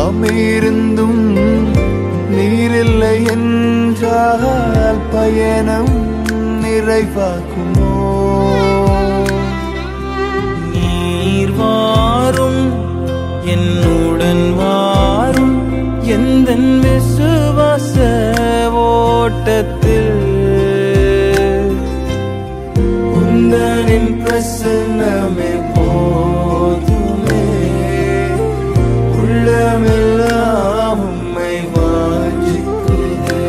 எல்லாம் இருந்தும் நீரில்லை என்றால் பயணம் நிறைவாக்குமோ நீர் வாரும் என்னுடன் வாரும் எந்த விசுவாச ஓட்டத்தில் உந்தனின் பிரசன்னமே போதுமே உள்ளமெல்லாம் உம்மை வாஞ்சிக்குதே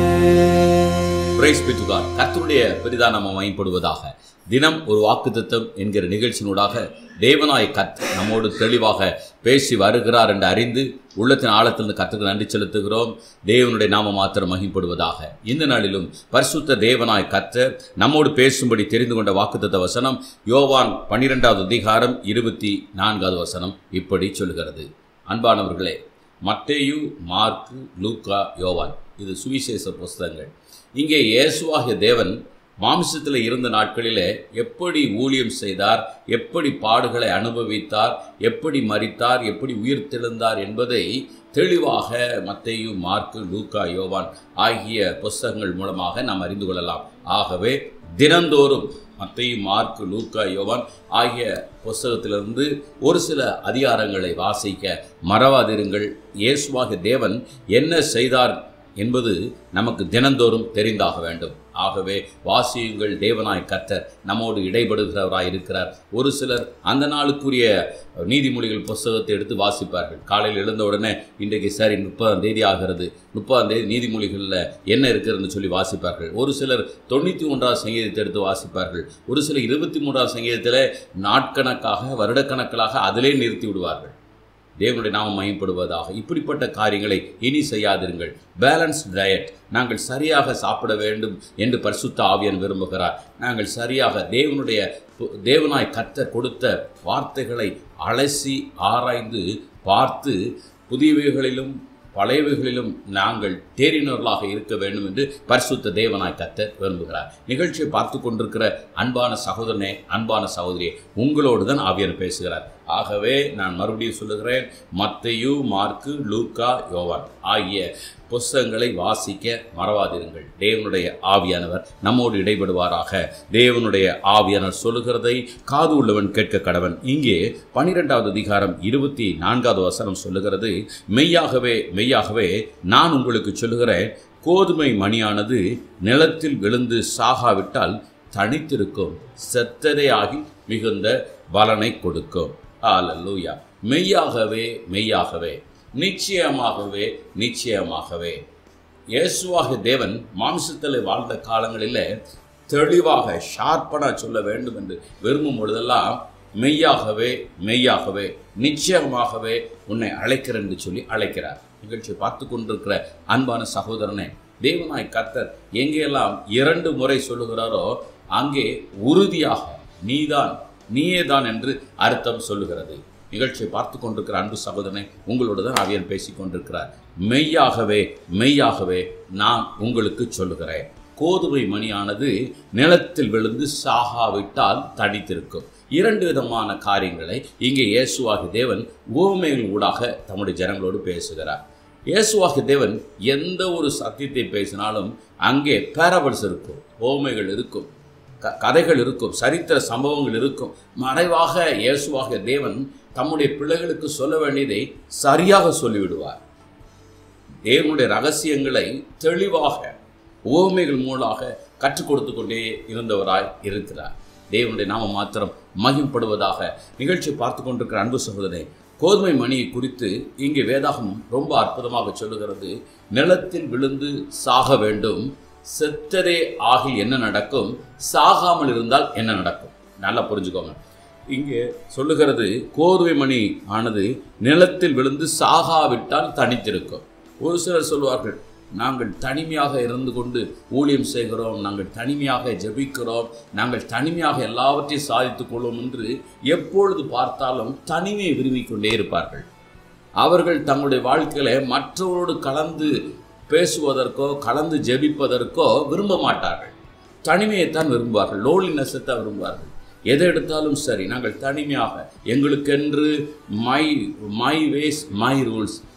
பிரைஸ் பெற்றுகார் கர்த்தருடைய பெரிதான நம்ம மையப்படுவதாக தினம் ஒரு வாக்குத்தத்தம் என்கிற நிகழ்ச்சியினூடாக தேவனாய் கத் நம்மோடு தெளிவாக பேசி வருகிறார் என்று அறிந்து உள்ளத்தின் ஆழத்திலிருந்து கர்த்தருக்கு நன்றி செலுத்துகிறோம் தேவனுடைய நாம மாத்திரம் மகிப்படுவதாக இந்த நாளிலும் பரிசுத்த தேவனாய் கர்த்தர் நம்மோடு பேசும்படி தெரிந்து கொண்ட வாக்குத்தத்த வசனம் யோவான் பன்னிரெண்டாவது அதிகாரம் இருபத்தி நான்காவது வசனம் இப்படி சொல்கிறது அன்பானவர்களே மத்தேயு மார்க்கு லூக்கா யோவான் இது சுவிசேஷ புஸ்தகங்கள் இங்கே இயேசுவாகிய தேவன் மாம்சத்தில் இருந்த நாட்களிலே எப்படி ஊழியம் செய்தார் எப்படி பாடுகளை அனுபவித்தார் எப்படி மரித்தார் எப்படி உயிர்த்தெழுந்தார் என்பதை தெளிவாக மத்தேயு மார்க்கு லூக்கா யோவான் ஆகிய புஸ்தகங்கள் மூலமாக நாம் அறிந்து கொள்ளலாம் ஆகவே தினந்தோறும் மத்தேயு மார்க்கு லூக்கா யோவான் ஆகிய புஸ்தகத்திலிருந்து ஒரு சில அதிகாரங்களை வாசிக்க மறவாதிருங்கள் இயேசுவாகிய தேவன் என்ன செய்தார் என்பது நமக்கு தினந்தோறும் தெரிந்தாக வேண்டும் ஆகவே வாசியுங்கள் தேவனாய் கர்த்தர் நம்மோடு இடைபடுகிறவராய் இருக்கிறார் ஒரு சிலர் அந்த நாளுக்குரிய நீதிமொழிகள் புஸ்தகத்தை எடுத்து வாசிப்பார்கள் காலையில் எழுந்த உடனே இன்றைக்கு சரி முப்பதாம் தேதி ஆகிறது முப்பதாம் தேதி நீதிமொழிகளில் என்ன இருக்கிறதுன்னு சொல்லி வாசிப்பார்கள் ஒரு சிலர் தொண்ணூற்றி ஒன்றாவது சங்கீதத்தை எடுத்து வாசிப்பார்கள் ஒரு சிலர் இருபத்தி மூன்றாவது சங்கீதத்தில் நாட்கணக்காக வருடக்கணக்களாக அதிலே நிறுத்தி விடுவார்கள் தேவனுடைய நாமம் மையப்படுவதாக இப்படிப்பட்ட காரியங்களை இனி செய்யாதிருங்கள் பேலன்ஸ் டயட் நாங்கள் சரியாக சாப்பிட வேண்டும் என்று பரிசுத்த ஆவியன் விரும்புகிறார் நாங்கள் சரியாக தேவனுடைய தேவனாய் கர்த்தர் கொடுத்த வார்த்தைகளை அலசி ஆராய்ந்து பார்த்து புதியவைகளிலும் பழையவைகளிலும் நாங்கள் தேறினவர்களாக இருக்க வேண்டும் என்று பரிசுத்த தேவனாய் கர்த்தர் விரும்புகிறார் நிகழ்ச்சியை பார்த்து கொண்டிருக்கிற அன்பான சகோதரனே அன்பான சகோதரியே உங்களோடு தான் ஆவியர் பேசுகிறார் ஆகவே நான் மறுபடியும் சொல்லுகிறேன் மத்தையு மார்க்கு லூக்கா யோவான் ஆகிய புஸ்தகங்களை வாசிக்க மறவாதிருங்கள் தேவனுடைய ஆவியானவர் நம்மோடு இடைபடுவாராக தேவனுடைய ஆவியானவர் சொல்லுகிறதை காது உள்ளவன் கேட்க கடவன் இங்கே பனிரெண்டாவது அதிகாரம் இருபத்தி நான்காவது வசனம் சொல்லுகிறது மெய்யாகவே மெய்யாகவே நான் உங்களுக்கு சொல்லுகிறேன் கோதுமை மணியானது நிலத்தில் விழுந்து சாகாவிட்டால் தனித்திருக்கும் செத்ததே ஆகி மிகுந்த பலனை கொடுக்கும் ஆலல்லூயா மெய்யாகவே மெய்யாகவே நிச்சயமாகவே நிச்சயமாகவே இயேசுவாக தேவன் மாம்சத்தில் வாழ்ந்த காலங்களில் தெளிவாக ஷார்ப்பனாக சொல்ல வேண்டும் என்று விரும்பும் பொழுதெல்லாம் மெய்யாகவே மெய்யாகவே நிச்சயமாகவே உன்னை அழைக்கிறேன் என்று சொல்லி அழைக்கிறார் நிகழ்ச்சியை பார்த்து கொண்டிருக்கிற அன்பான சகோதரனே தேவனாய் கர்த்தர் எங்கெல்லாம் இரண்டு முறை சொல்லுகிறாரோ அங்கே உறுதியாக நீதான் நீயே தான் என்று அர்த்தம் சொல்லுகிறது நிகழ்ச்சியை பார்த்து கொண்டிருக்கிற அன்பு சகோதரனை உங்களோடு தான் அவியன் பேசிக் கொண்டிருக்கிறார் மெய்யாகவே மெய்யாகவே நான் உங்களுக்கு சொல்லுகிறேன் கோதுமை மணியானது நிலத்தில் விழுந்து சாகாவிட்டால் தனித்திருக்கும் இரண்டு விதமான காரியங்களை இங்கே இயேசுவாகி தேவன் ஓமைகள் ஊடாக தம்முடைய ஜனங்களோடு பேசுகிறார் இயேசுவாகி தேவன் எந்த ஒரு சத்தியத்தை பேசினாலும் அங்கே பேரபல்ஸ் இருக்கும் ஓமைகள் இருக்கும் க கதைகள் இருக்கும் சரித்திர சம்பவங்கள் இருக்கும் மறைவாக இயேசுவாக தேவன் தம்முடைய பிள்ளைகளுக்கு சொல்ல வேண்டியதை சரியாக சொல்லிவிடுவார் தேவனுடைய ரகசியங்களை தெளிவாக ஓமைகள் மூலமாக கற்றுக் கொடுத்து கொண்டே இருந்தவராய் இருக்கிறார் தேவனுடைய நாம மாத்திரம் மகிம்படுவதாக நிகழ்ச்சி பார்த்து கொண்டிருக்கிற அன்பு சகோதரனை கோதுமை மணியை குறித்து இங்கே வேதாகம் ரொம்ப அற்புதமாக சொல்லுகிறது நிலத்தில் விழுந்து சாக வேண்டும் செத்ததே ஆகி என்ன நடக்கும் சாகாமல் இருந்தால் என்ன நடக்கும் நல்லா புரிஞ்சுக்கோங்க இங்கே சொல்லுகிறது கோதுமை மணி ஆனது நிலத்தில் விழுந்து சாகாவிட்டால் தனித்திருக்கும் ஒரு சிலர் சொல்வார்கள் நாங்கள் தனிமையாக இருந்து கொண்டு ஊழியம் செய்கிறோம் நாங்கள் தனிமையாக ஜெபிக்கிறோம் நாங்கள் தனிமையாக எல்லாவற்றையும் சாதித்துக் கொள்வோம் என்று எப்பொழுது பார்த்தாலும் தனிமையை விரும்பிக் கொண்டே இருப்பார்கள் அவர்கள் தங்களுடைய வாழ்க்கையில மற்றவரோடு கலந்து பேசுவதற்கோ கலந்து ஜெபிப்பதற்கோ விரும்ப மாட்டார்கள் தனிமையைத்தான் விரும்புவார்கள் லோலினஸை தான் விரும்புவார்கள் எதை எடுத்தாலும் சரி நாங்கள் தனிமையாக எங்களுக்கென்று my my ways my rules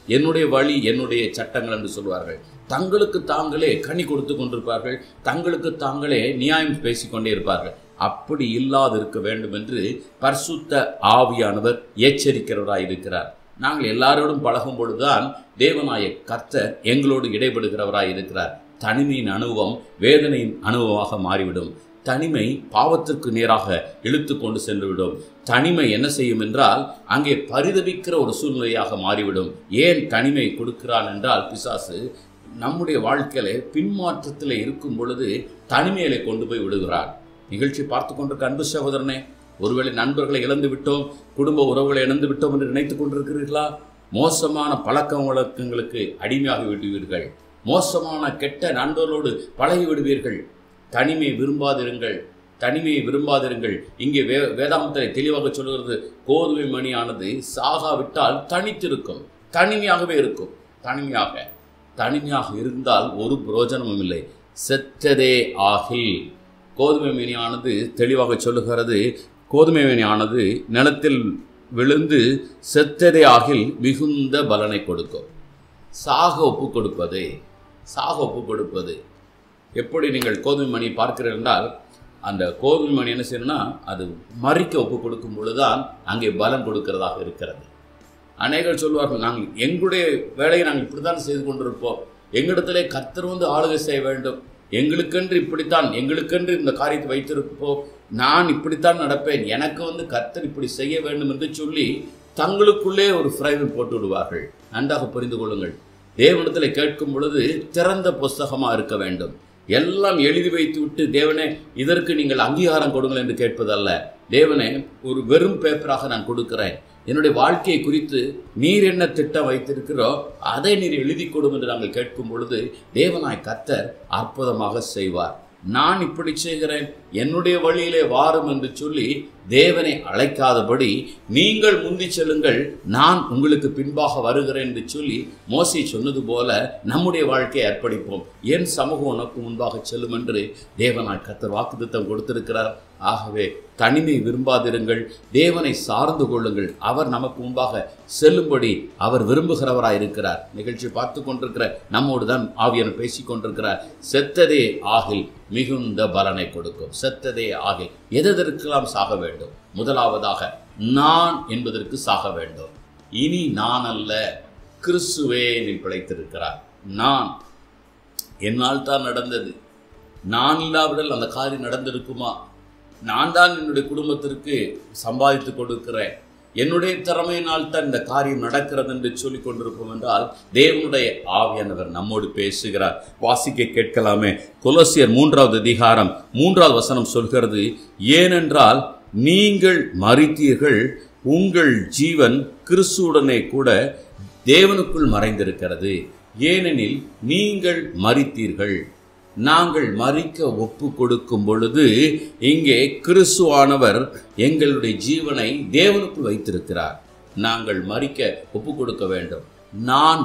என்னுடைய வழி என்னுடைய சட்டங்கள் என்று சொல்வார்கள் தங்களுக்கு தாங்களே கனி கொடுத்து கொண்டிருப்பார்கள் தங்களுக்கு தாங்களே நியாயம் பேசிக்கொண்டே இருப்பார்கள் அப்படி இல்லாது இருக்க வேண்டும் என்று பரிசுத்த ஆவியானவர் எச்சரிக்கிறவராய் இருக்கிறார் நாங்கள் எல்லாரோடும் பழகும் பொழுதுதான் தேவநாய கர்த்தர் எங்களோடு இடைபடுகிறவராய் இருக்கிறார் தனிமையின் அனுபவம் வேதனையின் அனுபவமாக மாறிவிடும் தனிமை பாவத்திற்கு நேராக இழுத்து கொண்டு சென்றுவிடும் தனிமை என்ன செய்யும் என்றால் அங்கே பரிதபிக்கிற ஒரு சூழ்நிலையாக மாறிவிடும் ஏன் தனிமை கொடுக்கிறான் என்றால் பிசாசு நம்முடைய வாழ்க்கையில பின்மாற்றத்தில் இருக்கும் பொழுது தனிமையில கொண்டு போய் விடுகிறான் நிகழ்ச்சி பார்த்து கொண்டிருக்க அன்பு சகோதரனே ஒருவேளை நண்பர்களை இழந்து விட்டோம் குடும்ப உறவுகளை இழந்து விட்டோம் என்று நினைத்துக் கொண்டிருக்கிறீர்களா மோசமான பழக்க வழக்கங்களுக்கு அடிமையாகி விடுவீர்கள் மோசமான கெட்ட நண்பர்களோடு பழகி விடுவீர்கள் தனிமை விரும்பாதிருங்கள் தனிமையை விரும்பாதிருங்கள் இங்கே வே வேதாந்தத்தை தெளிவாக சொல்கிறது கோதுமை மணியானது சாகாவிட்டால் தனித்திருக்கும் தனிமையாகவே இருக்கும் தனிமையாக தனிமையாக இருந்தால் ஒரு பிரயோஜனமும் இல்லை செத்ததே ஆகில் கோதுமை மணியானது தெளிவாக சொல்லுகிறது கோதுமை மணியானது நிலத்தில் விழுந்து செத்ததே ஆகில் மிகுந்த பலனை கொடுக்கும் சாக ஒப்பு கொடுப்பது சாக ஒப்பு கொடுப்பது எப்படி நீங்கள் கோதுமை மணி பார்க்கிறீர்கள் என்றால் அந்த கோதுமை மணி என்ன செய்யணும்னா அது மறிக்க ஒப்பு கொடுக்கும் பொழுதுதான் அங்கே பலன் கொடுக்கிறதாக இருக்கிறது அநேகர் சொல்வார்கள் நாங்கள் எங்களுடைய வேலையை நாங்கள் இப்படித்தான் செய்து கொண்டிருப்போம் எங்களிடத்திலே கர்த்தர் வந்து ஆளுகை செய்ய வேண்டும் எங்களுக்கென்று இப்படித்தான் எங்களுக்கென்று இந்த காரியத்தை வைத்திருப்போம் நான் இப்படித்தான் நடப்பேன் எனக்கு வந்து கர்த்தர் இப்படி செய்ய வேண்டும் என்று சொல்லி தங்களுக்குள்ளே ஒரு ஃப்ரைவை போட்டு விடுவார்கள் நன்றாக புரிந்து கொள்ளுங்கள் தேவனிடத்தில் கேட்கும் பொழுது திறந்த புஸ்தகமாக இருக்க வேண்டும் எல்லாம் எழுதி வைத்து விட்டு தேவனே இதற்கு நீங்கள் அங்கீகாரம் கொடுங்கள் என்று கேட்பதல்ல தேவனே ஒரு வெறும் பேப்பராக நான் கொடுக்கிறேன் என்னுடைய வாழ்க்கையை குறித்து நீர் என்ன திட்டம் வைத்திருக்கிறோ அதை நீர் எழுதி கொடும் என்று நாங்கள் கேட்கும் பொழுது தேவனாய் கர்த்தர் அற்புதமாக செய்வார் நான் இப்படி செய்கிறேன் என்னுடைய வழியிலே வாரும் என்று சொல்லி தேவனை அழைக்காதபடி நீங்கள் முந்தி செல்லுங்கள் நான் உங்களுக்கு பின்பாக வருகிறேன் என்று சொல்லி மோசி சொன்னது போல நம்முடைய வாழ்க்கையை அர்ப்பணிப்போம் என் சமூகம் உனக்கு முன்பாக செல்லும் என்று தேவனாய் கர்த்தர் வாக்குத்தத்தம் கொடுத்திருக்கிறார் ஆகவே தனிமை விரும்பாதிருங்கள் தேவனை சார்ந்து கொள்ளுங்கள் அவர் நமக்கு முன்பாக செல்லும்படி அவர் விரும்புகிறவராய் இருக்கிறார் நிகழ்ச்சி பார்த்து கொண்டிருக்கிற நம்மோடு தான் ஆவியன் பேசிக் கொண்டிருக்கிறார் செத்ததே ஆகில் மிகுந்த பலனை கொடுக்கும் செத்ததே ஆகில் எதற்கெல்லாம் சாக வேண்டும் முதலாவதாக நான் என்பதற்கு சாக வேண்டும் இனி நான் அல்ல கிறிஸ்துவே என்னில் பிழைத்திருக்கிறார் நான் என்னால் தான் நடந்தது நான் இல்லாவிடல் அந்த காரியம் நடந்திருக்குமா நான் தான் என்னுடைய குடும்பத்திற்கு சம்பாதித்து கொடுக்கிறேன் என்னுடைய திறமையினால் தான் இந்த காரியம் நடக்கிறது என்று சொல்லிக் கொண்டிருப்போம் என்றால் தேவனுடைய ஆவியானவர் நம்மோடு பேசுகிறார் வாசிக்க கேட்கலாமே கொலோசியர் மூன்றாவது அதிகாரம் மூன்றாவது வசனம் சொல்கிறது ஏனென்றால் நீங்கள் மறித்தீர்கள் உங்கள் ஜீவன் கிறிஸ்துவுடனே கூட தேவனுக்குள் மறைந்திருக்கிறது ஏனெனில் நீங்கள் மறித்தீர்கள் நாங்கள் மறிக்க ஒப்பு கொடுக்கும் பொழுது இங்கே கிறிஸ்துவானவர் எங்களுடைய ஜீவனை தேவனுக்குள் வைத்திருக்கிறார் நாங்கள் மறிக்க ஒப்பு கொடுக்க வேண்டும் நான்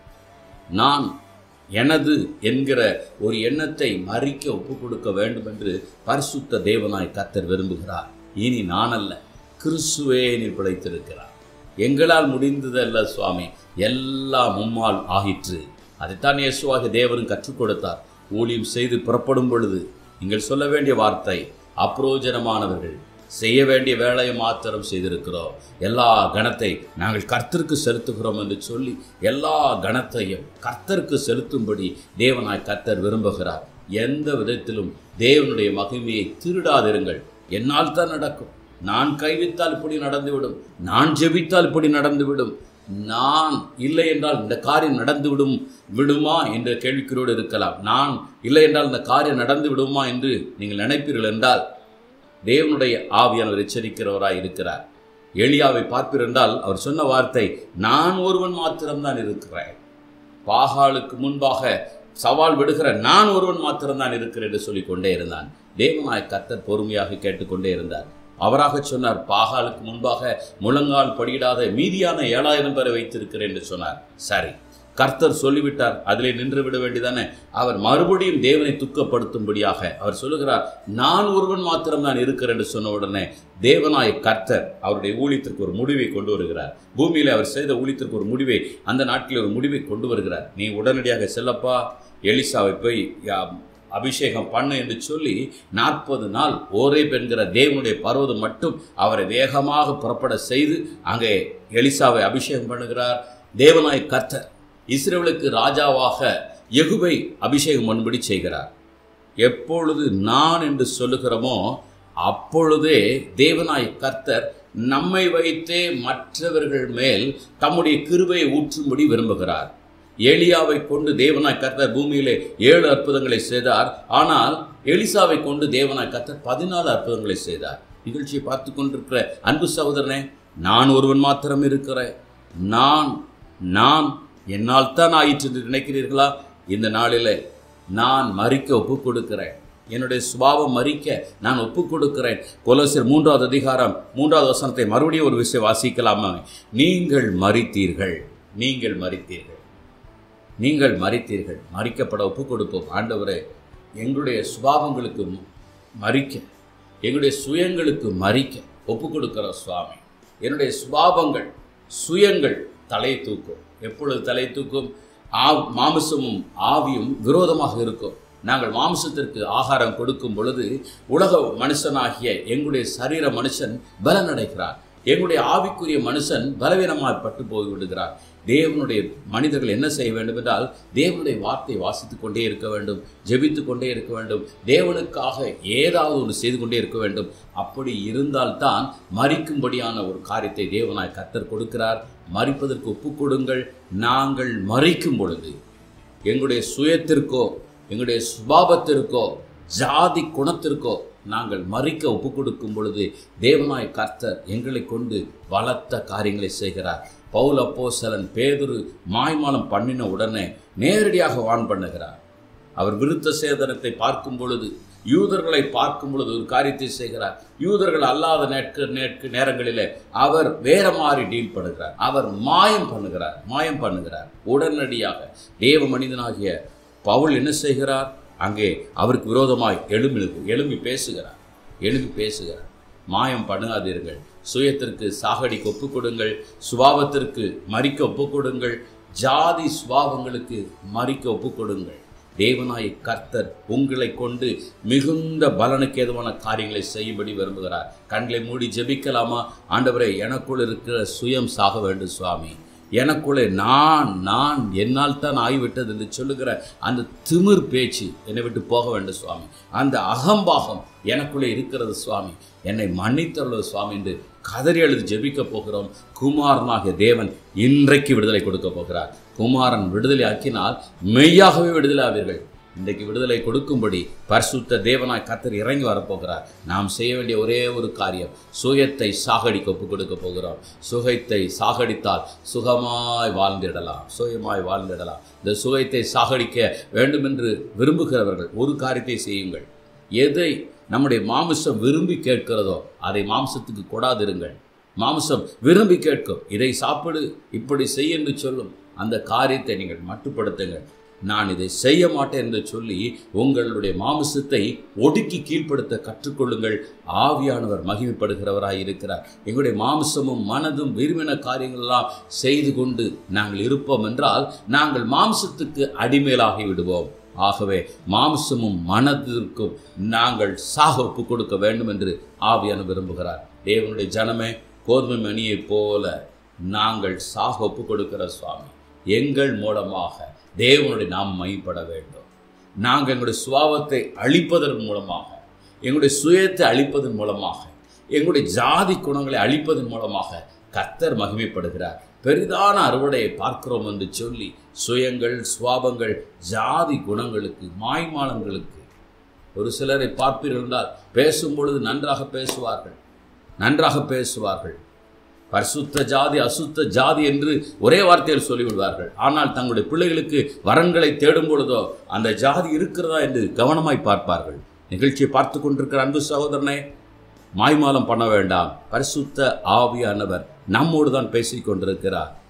நான் எனது என்கிற ஒரு எண்ணத்தை மறிக்க ஒப்பு கொடுக்க வேண்டும் என்று பரிசுத்த தேவனாய் கத்தர் விரும்புகிறார் இனி நான் அல்ல கிறிஸ்துவே நீ பிழைத்திருக்கிறார் எங்களால் முடிந்ததல்ல சுவாமி எல்லாம் உம்மால் ஆகிற்று அதைத்தான் இயேசுவாக தேவரும் கற்றுக் கொடுத்தார் ஊழியம் செய்து புறப்படும் பொழுது நீங்கள் சொல்ல வேண்டிய வார்த்தை அப்ரோஜனமானவர்கள் செய்ய வேண்டிய வேலையை மாத்திரம் செய்திருக்கிறோம் எல்லா கணத்தை நாங்கள் கர்த்தருக்கு செலுத்துகிறோம் என்று சொல்லி எல்லா கணத்தையும் கர்த்தருக்கு செலுத்தும்படி தேவனாய் கர்த்தர் விரும்புகிறார் எந்த விதத்திலும் தேவனுடைய மகிமையை திருடாதிருங்கள் என்னால் தான் நடக்கும் நான் கைவித்தால் இப்படி நடந்துவிடும் நான் ஜெபித்தால் இப்படி நடந்துவிடும் நான் இல்லை என்றால் இந்த காரியம் நடந்து விடும் விடுமா என்ற கேள்விக்குறியோடு இருக்கலாம் நான் இல்லை என்றால் இந்த காரியம் நடந்து விடுமா என்று நீங்கள் நினைப்பீர்கள் என்றால் தேவனுடைய ஆவியானவர் எச்சரிக்கிறவராய் இருக்கிறார் எளியாவை பார்ப்பீர் என்றால் அவர் சொன்ன வார்த்தை நான் ஒருவன் மாத்திரம்தான் இருக்கிறேன் பாகாலுக்கு முன்பாக சவால் விடுகிற நான் ஒருவன் மாத்திரம்தான் இருக்கிறேன் என்று சொல்லிக் கொண்டே இருந்தான் தேவனாய் கத்தர் பொறுமையாக கேட்டுக்கொண்டே இருந்தார் அவராக சொன்னார் பாகாலுக்கு முன்பாக முழங்கால் படியிடாத மீதியான ஏழாயிரம் பேரை வைத்திருக்கிறேன் என்று சொன்னார் சரி கர்த்தர் சொல்லிவிட்டார் அதிலே நின்று விட வேண்டியதானே அவர் மறுபடியும் தேவனை துக்கப்படுத்தும்படியாக அவர் சொல்லுகிறார் நான் ஒருவன் மாத்திரம் நான் இருக்கிறேன் என்று சொன்ன உடனே தேவனாய கர்த்தர் அவருடைய ஊழியத்திற்கு ஒரு முடிவை கொண்டு வருகிறார் பூமியில அவர் செய்த ஊழியத்திற்கு ஒரு முடிவை அந்த நாட்டில் ஒரு முடிவை கொண்டு வருகிறார் நீ உடனடியாக செல்லப்பா எலிசாவை போய் யா- அபிஷேகம் பண்ணு என்று சொல்லி நாற்பது நாள் ஓரே என்கிற தேவனுடைய பர்வதம் மட்டும் அவரை வேகமாக புறப்பட செய்து அங்கே எலிசாவை அபிஷேகம் பண்ணுகிறார் தேவனாய் கர்த்தர் இஸ்ரேலுக்கு ராஜாவாக யெகூபை அபிஷேகம் பண்ணும்படி செய்கிறார் எப்பொழுது நான் என்று சொல்லுகிறோமோ அப்பொழுதே தேவனாய் கர்த்தர் நம்மை வைத்தே மற்றவர்கள் மேல் தம்முடைய கிருபையை ஊற்றும்படி விரும்புகிறார் எலியாவை கொண்டு தேவனாய் கர்த்தர் பூமியிலே ஏழு அற்புதங்களை செய்தார் ஆனால் எலிசாவை கொண்டு தேவனாய் கர்த்தர் பதினாலு அற்புதங்களை செய்தார் நிகழ்ச்சியை பார்த்து கொண்டிருக்கிற அன்பு சகோதரனே நான் ஒருவன் மாத்திரம் இருக்கிறேன் நான் நான் என்னால் தான் ஆயிற்று என்று நினைக்கிறீர்களா இந்த நாளிலே நான் மறிக்க ஒப்புக் கொடுக்கிறேன் என்னுடைய சுபாவம் மறிக்க நான் ஒப்புக் கொடுக்கிறேன் கொலோசியர் மூன்றாவது அதிகாரம் மூன்றாவது வசனத்தை மறுபடியும் ஒரு விஷயம் வாசிக்கலாமா நீங்கள் மறித்தீர்கள் நீங்கள் மறித்தீர்கள் நீங்கள் மறித்தீர்கள் மறிக்கப்பட ஒப்புக் கொடுப்போம் ஆண்டவரே எங்களுடைய சுபாவங்களுக்கு மறிக்க எங்களுடைய சுயங்களுக்கு மறிக்க ஒப்புக் கொடுக்கிறோம் சுவாமி என்னுடைய சுபாவங்கள் சுயங்கள் தலை தூக்கும் எப்பொழுது தலை தூக்கும் ஆ மாமிசமும் ஆவியும் விரோதமாக இருக்கும் நாங்கள் மாம்சத்திற்கு ஆகாரம் கொடுக்கும் பொழுது உலக மனுஷனாகிய எங்களுடைய சரீர மனுஷன் பலனடைகிறார் எங்களுடைய ஆவிக்குரிய மனுஷன் பலவீனமாய் பட்டு போய் விடுகிறார் தேவனுடைய மனிதர்கள் என்ன செய்ய வேண்டும் என்றால் தேவனுடைய வார்த்தையை வாசித்துக் கொண்டே இருக்க வேண்டும் ஜெபித்து கொண்டே இருக்க வேண்டும் தேவனுக்காக ஏதாவது ஒன்று செய்து கொண்டே இருக்க வேண்டும் அப்படி இருந்தால்தான் மறிக்கும்படியான ஒரு காரியத்தை தேவனாய் கத்தர் கொடுக்கிறார் மறிப்பதற்கு ஒப்புக் கொடுங்கள் நாங்கள் மறிக்கும் பொழுது எங்களுடைய சுயத்திற்கோ எங்களுடைய சுபாவத்திற்கோ ஜாதி குணத்திற்கோ நாங்கள் மறிக்க ஒப்புக் கொடுக்கும் பொழுது தேவனாய் கர்த்தர் எங்களை கொண்டு பலத்த காரியங்களை செய்கிறார் பவுல் அப்போஸ்தலன் பேதுரு மாய்மாலம் பண்ணின உடனே நேரடியாக வான் பண்ணுகிறார் அவர் விருத்த சேதனத்தை பார்க்கும் பொழுது யூதர்களை பார்க்கும் பொழுது ஒரு காரியத்தை செய்கிறார் யூதர்கள் அல்லாத நேட்க நேட்க நேரங்களிலே அவர் வேற மாதிரி டீல் பண்ணுகிறார் அவர் மாயம் பண்ணுகிறார் மாயம் பண்ணுகிறார் உடனடியாக தேவ மனிதனாகிய பவுல் என்ன செய்கிறார் அங்கே அவருக்கு விரோதமாய் எழும்பி எழும்பி பேசுகிறார் எழும்பி பேசுகிறார் மாயம் பண்ணாதீர்கள் சுயத்திற்கு சாகடிக்க ஒப்புக் கொடுங்கள் சுபாவத்திற்கு மறிக்க ஒப்புக் கொடுங்கள் ஜாதி சுபாவங்களுக்கு மறிக்க ஒப்புக் கொடுங்கள் தேவனாய் கர்த்தர் உங்களை கொண்டு மிகுந்த பலனுக்கு ஏதுவான காரியங்களை செய்யும்படி விரும்புகிறார் கண்களை மூடி ஜெபிக்கலாமா ஆண்டவரே எனக்குள் இருக்கிற சுயம் சாக வேண்டும் சுவாமி எனக்குள்ளே நான் நான் என்னால் தான் ஆகிவிட்டது என்று சொல்லுகிற அந்த திமிர் பேச்சு என்னை விட்டு போக வேண்டும் சுவாமி அந்த அகம்பாகம் எனக்குள்ளே இருக்கிறது சுவாமி என்னை மன்னித்தருளது சுவாமி என்று கதறி எழுதி ஜெபிக்க போகிறோம் குமாரனாகிய தேவன் இன்றைக்கு விடுதலை கொடுக்க போகிறார் குமாரன் விடுதலை ஆக்கினால் மெய்யாகவே விடுதலை ஆவீர்கள் இன்றைக்கு விடுதலை கொடுக்கும்படி பரிசுத்த தேவனாய் கத்தர் இறங்கி வரப்போகிறார் நாம் செய்ய வேண்டிய ஒரே ஒரு காரியம் சுயத்தை சாகடிக்க ஒப்புக் கொடுக்க போகிறோம் சுகத்தை சாகடித்தால் சுகமாய் வாழ்ந்திடலாம் சுயமாய் வாழ்ந்திடலாம் இந்த சுகத்தை சாகடிக்க வேண்டும் என்று விரும்புகிறவர்கள் ஒரு காரியத்தை செய்யுங்கள் எதை நம்முடைய மாமிசம் விரும்பி கேட்கிறதோ அதை மாம்சத்துக்கு கொடாதிருங்கள் மாம்சம் விரும்பி கேட்கும் இதை சாப்பிடு இப்படி செய் என்று சொல்லும் அந்த காரியத்தை நீங்கள் மட்டுப்படுத்துங்கள் நான் இதை செய்ய மாட்டேன் என்று சொல்லி உங்களுடைய மாமிசத்தை ஒடுக்கி கீழ்ப்படுத்த கற்றுக்கொள்ளுங்கள் ஆவியானவர் மகிமைப்படுகிறவராய் இருக்கிறார் எங்களுடைய மாம்சமும் மனதும் விரும்பின காரியங்கள் எல்லாம் செய்து கொண்டு நாங்கள் இருப்போம் என்றால் நாங்கள் மாம்சத்துக்கு அடிமேலாகி விடுவோம் ஆகவே மாம்சமும் மனதிற்கும் நாங்கள் சாக ஒப்பு கொடுக்க வேண்டும் என்று ஆவியான விரும்புகிறார் தேவனுடைய ஜனமே கோதுமை மணியைப் போல நாங்கள் சாக ஒப்பு கொடுக்கிற சுவாமி எங்கள் மூலமாக தேவனுடைய நாம் மைப்பட வேண்டும் நாங்கள் எங்களுடைய சுபாவத்தை அழிப்பதன் மூலமாக எங்களுடைய சுயத்தை அழிப்பதன் மூலமாக எங்களுடைய ஜாதி குணங்களை அழிப்பதன் மூலமாக கர்த்தர் மகிமைப்படுகிறார் பெரிதான அறுவடையை பார்க்கிறோம் என்று சொல்லி சுயங்கள் சுவாபங்கள் ஜாதி குணங்களுக்கு மாய்மானங்களுக்கு ஒரு சிலரை பார்ப்பீர்கள் என்றால் பேசும் பொழுது நன்றாக பேசுவார்கள் நன்றாக பேசுவார்கள் பரிசுத்த ஜாதி அசுத்த ஜாதி என்று ஒரே வார்த்தையில் சொல்லிவிடுவார்கள் ஆனால் தங்களுடைய பிள்ளைகளுக்கு வரன்களை தேடும் பொழுதோ அந்த ஜாதி இருக்கிறதா என்று கவனமாய் பார்ப்பார்கள் நிகழ்ச்சியை பார்த்து கொண்டிருக்கிற அன்பு சகோதரனே மாய்மாலம் பண்ண வேண்டாம் பரிசுத்த ஆவியானவர் நம்மோடு தான் பேசிக் கொண்டிருக்கிறார்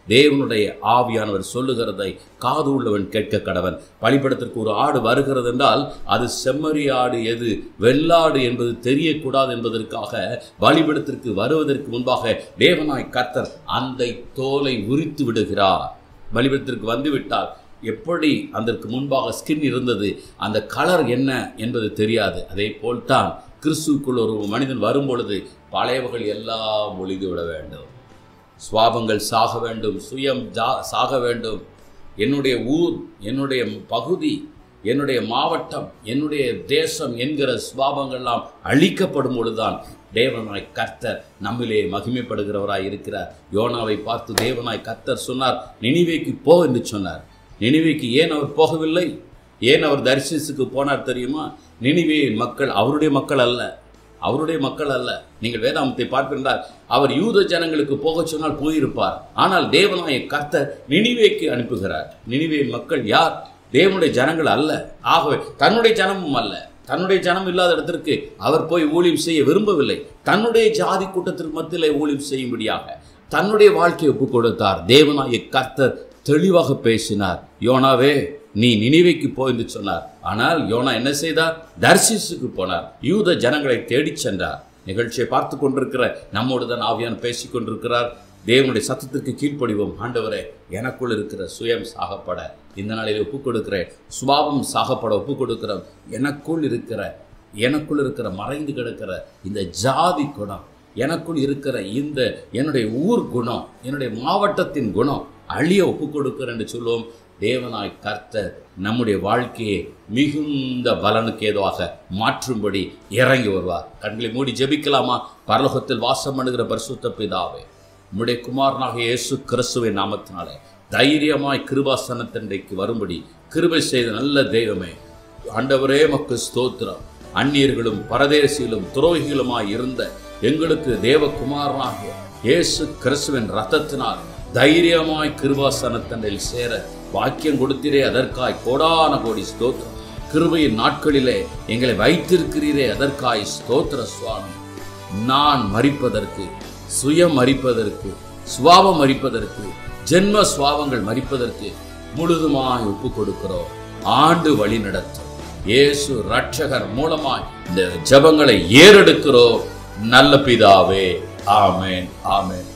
தேவனுடைய ஆவியானவர் சொல்லுகிறதை காது உள்ளவன் கேட்க கடவன் பலிபடத்திற்கு ஒரு ஆடு வருகிறது என்றால் அது செம்மறி ஆடு எது வெள்ளாடு என்பது தெரியக்கூடாது என்பதற்காக பலிபடத்திற்கு வருவதற்கு முன்பாக தேவனாய் கர்த்தர் அந்த தோலை உரித்து விடுகிறார் பலிபடத்திற்கு வந்து விட்டால் எப்படி அதற்கு முன்பாக ஸ்கின் இருந்தது அந்த கலர் என்ன என்பது தெரியாது அதே போல்தான் கிறிஸ்துக்குள் ஒரு மனிதன் வரும்பொழுது பழையவர்கள் எல்லாம் ஒளிந்து விட வேண்டும் சுவாபங்கள் சாக வேண்டும் சுயம் ஜா சாக வேண்டும் என்னுடைய ஊர் என்னுடைய பகுதி என்னுடைய மாவட்டம் என்னுடைய தேசம் என்கிற சுவாபங்கள்லாம் அழிக்கப்படும் பொழுதுதான் தேவனாய் கர்த்தர் நம்மிலே மகிமைப்படுகிறவராய் இருக்கிறார் யோனாவை பார்த்து தேவனாய் கர்த்தர் சொன்னார் நினிவேக்கு போ என்று சொன்னார் நினிவேக்கு ஏன் அவர் போகவில்லை ஏன் அவர் தரிசிசுக்கு போனார் தெரியுமா நினிவேயின் மக்கள் அவருடைய மக்கள் அல்ல அவருடைய மக்கள் அல்ல நீங்கள் வேதாமத்தை பார்க்கின்றால் அவர் யூத ஜனங்களுக்கு போகச் சொன்னால் போயிருப்பார் ஆனால் தேவனாய கர்த்தர் நினிவேக்கு அனுப்புகிறார் நினிவே மக்கள் யார் தேவனுடைய ஜனங்கள் அல்ல ஆகவே தன்னுடைய ஜனமும் அல்ல தன்னுடைய ஜனம் இல்லாத இடத்திற்கு அவர் போய் ஊழியம் செய்ய விரும்பவில்லை தன்னுடைய ஜாதி கூட்டத்திற்கு மத்தியிலே ஊழியம் செய்யும்படியாக தன்னுடைய வாழ்க்கையை ஒப்புக் கொடுத்தார் தேவனாய கர்த்தர் தெளிவாக பேசினார் யோனாவே நீ நினைவைக்கு போ என்று சொன்னார் ஆனால் யோனா என்ன செய்தார் தர்சிசுக்கு போனார் யூத ஜனங்களை தேடிச் சென்றார் நிகழ்ச்சியை பார்த்து கொண்டிருக்கிற நம்மோடு தான் ஆவியான் பேசிக் கொண்டிருக்கிறார் தேவனுடைய சத்தத்திற்கு கீழ்ப்படிவோம் ஆண்டவரே எனக்குள் இருக்கிற சுயம் சாகப்பட இந்த நாளில் ஒப்புக் கொடுக்கிறேன் சுபாவம் சாகப்பட ஒப்புக் கொடுக்கிறோம் எனக்குள் இருக்கிற எனக்குள் இருக்கிற மறைந்து கிடக்கிற இந்த ஜாதி குணம் எனக்குள் இருக்கிற இந்த என்னுடைய ஊர் குணம் என்னுடைய மாவட்டத்தின் குணம் அழிய ஒப்புக் கொடுக்கிறேன் என்று சொல்லுவோம் தேவனாய் கர்த்தர் நம்முடைய வாழ்க்கையை மிகுந்த பலனுக்கு ஏதுவாக மாற்றும்படி இறங்கி வருவார் கண்களை மூடி ஜெபிக்கலாமா பரலோகத்தில் வாசம் பண்ணுகிற பரிசுத்த பிதாவே உம்முடைய குமாரனாக இயேசு கிறிஸ்துவின் நாமத்தினாலே தைரியமாய் கிருபாசனத்தண்டைக்கு வரும்படி கிருபை செய்த நல்ல தெய்வமே ஆண்டவரே மக்கு ஸ்தோத்திரம் அந்நியர்களும் பரதேசிகளும் துரோகிகளுமாய் இருந்த எங்களுக்கு தேவகுமாரனாகிய இயேசு கிறிஸ்துவின் ரத்தத்தினால் தைரியமாய் கிருபாசனத்தண்டையில் சேர வாக்கியம் கொடுத்தீரே அதற்காய் கோடான கோடி ஸ்தோத்திரம் கிருபையின் நாட்களிலே எங்களை வைத்திருக்கிறீரே அதற்காய் ஸ்தோத்திர சுவாமி நான் மறிப்பதற்கு சுயம் மறிப்பதற்கு சுவாபம் மறிப்பதற்கு ஜென்ம சுவாபங்கள் மறிப்பதற்கு முழுதுமாய் ஒப்பு கொடுக்கிறோம் ஆண்டு வழி நடத்தும் இயேசு ரட்சகர் மூலமாய் இந்த ஜெபங்களை ஏறெடுக்கிறோம் நல்ல பிதாவே ஆமென் ஆமென்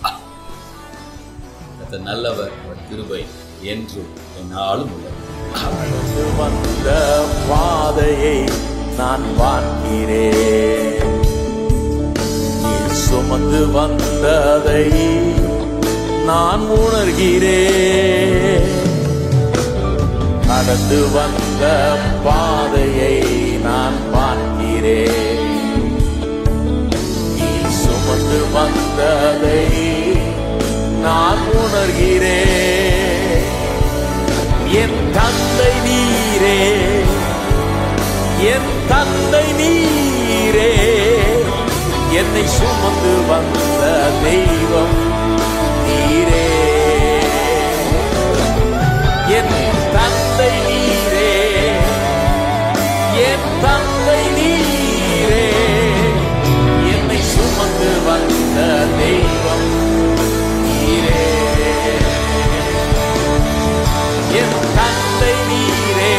கர்த்தர் நல்லவர் அவர் கிருபை என்றும் என்னாலும் உள்ளது கடந்து வந்த பாதையை நான் பார்க்கிறேன் நீ சுமந்து வந்ததை நான் உணர்கிறேன் கடந்து வந்த பாதையை நான் பார்க்கிறேன் நீ சுமந்து வந்ததை நான் உணர்கிறேன் என் தந்தை நீரே என் தந்தை நீரே என்னை சுமந்து வந்த தெய்வம் நீரே என் தந்தை நீரே என் தந்தை நீரே என்னை சுமந்து வந்த தெய்வம் நீரே என் தந்தை நீரே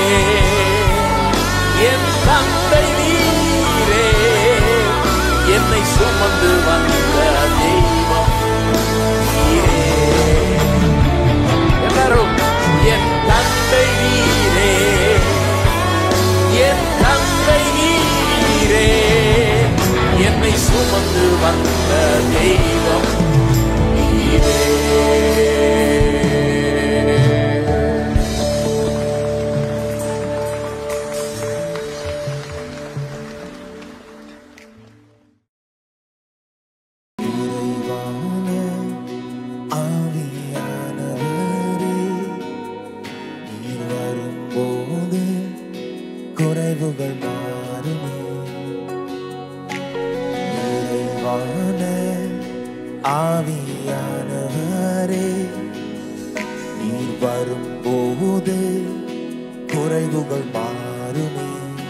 என் தந்தை நீரே என்னை சுமந்து வந்த தெய்வம் நீரே எல்லாரும் என் தந்தை நீரே என் தந்தை நீரே என்னை சுமந்து வந்த தெய்வம் நீரே இறைவான ஆவியானவரே, நீர் வரும்போது குறைவுகள் மாறுமே இறைவான ஆவியானவரே நீர் வரும்போது குறைவுகள் மாறுமே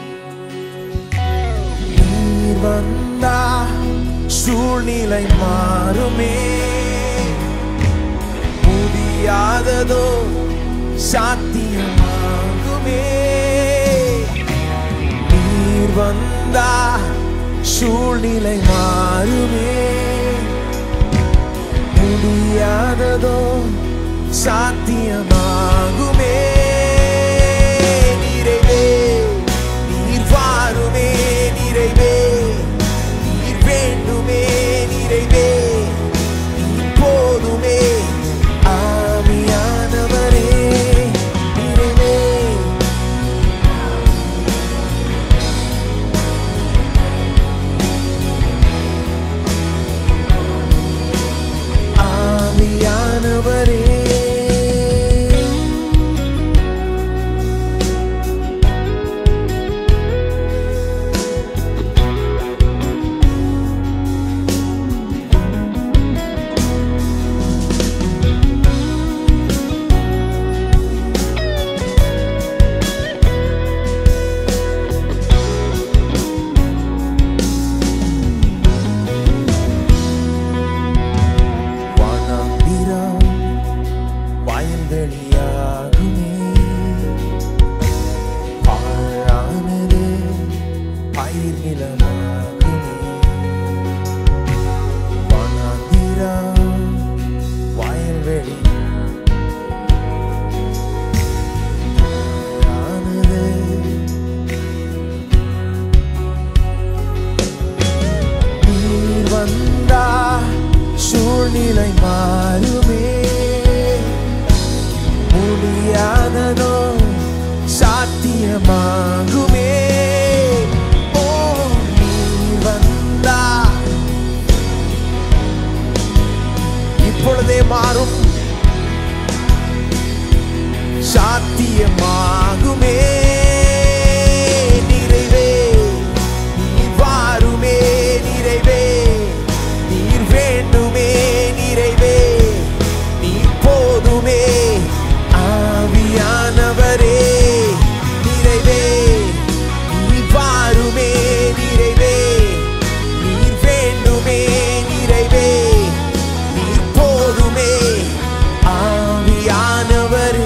நீர் வந்தா சூழ்நிலை மாறுமே புதிய முடியாததோ சாத்தியமாகுமே நீர் வந்தா சூழ்நிலை மாறுமே முடியாததோ சாத்தியமாகுமே நிறைவே நீர் வாருமே நிறைவே நீர் வேண்டுமே நிறைவே நீர் போதுமே ஆவியானவரே நிறைவே ஆவியானவரே வனாந்திரம் வயல்வெளியாகுமே பாழானது பயிர் நிலமாகுமே வனாந்திரம் வயல்வெளி பாழானது நீர் வந்தா சூழ்நிலை மாறுமே முடியாததோ சாத்தியமாகுமே ஓ நீர் வந்தா இப்பொழுதே மாறும் சாத்தியமாகுமே நிறைவே நீர் வாருமே நிறைவே நீர் வேண்டுமே நிறைவே நீர் போதுமே ஆவியானவரே நிறைவே நீர் வாருமே நிறைவே நீர் வேண்டுமே நிறைவே நீர் போதுமே ஆவியானவரே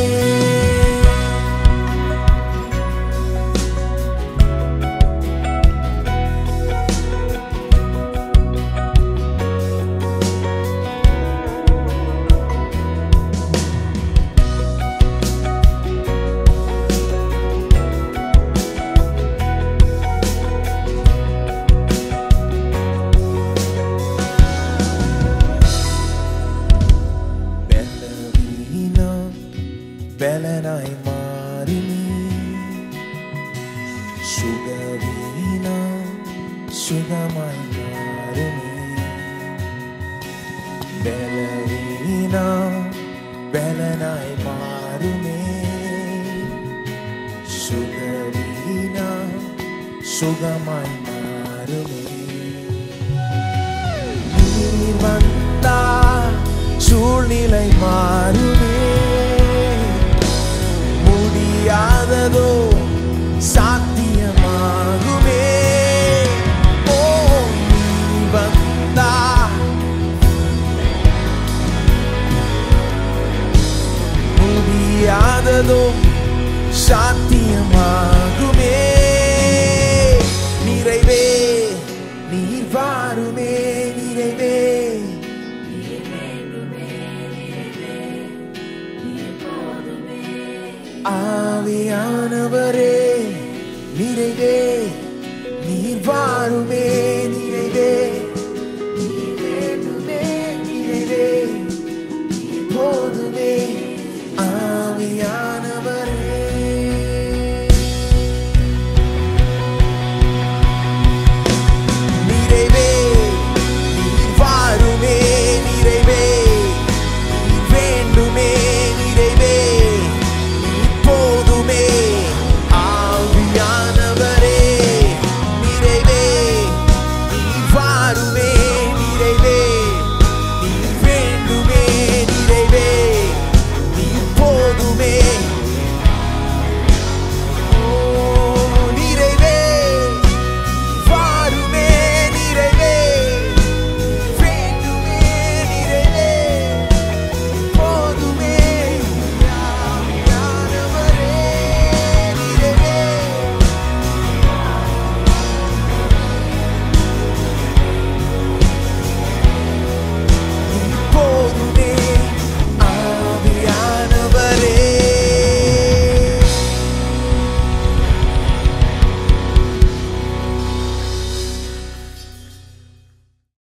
பலவீனம் பலனாய் மாறுமே சுகவீனம் சுகமாய் மாறுமே பலவீனம் பலனாய் மாறுமே சுகவீனம் சுகமாய் மாறுமே நீர் வந்தா சூழ்நிலை மாறுமே முடியாததோ சாத்தியமாகுமே ஓ நீர் வந்தா முடியாததோ சாத்தியமாகுமே நிறைவே நீர் வாருமே நிறைவே ஆவியானவரே நிறைவே நீர் வாருமே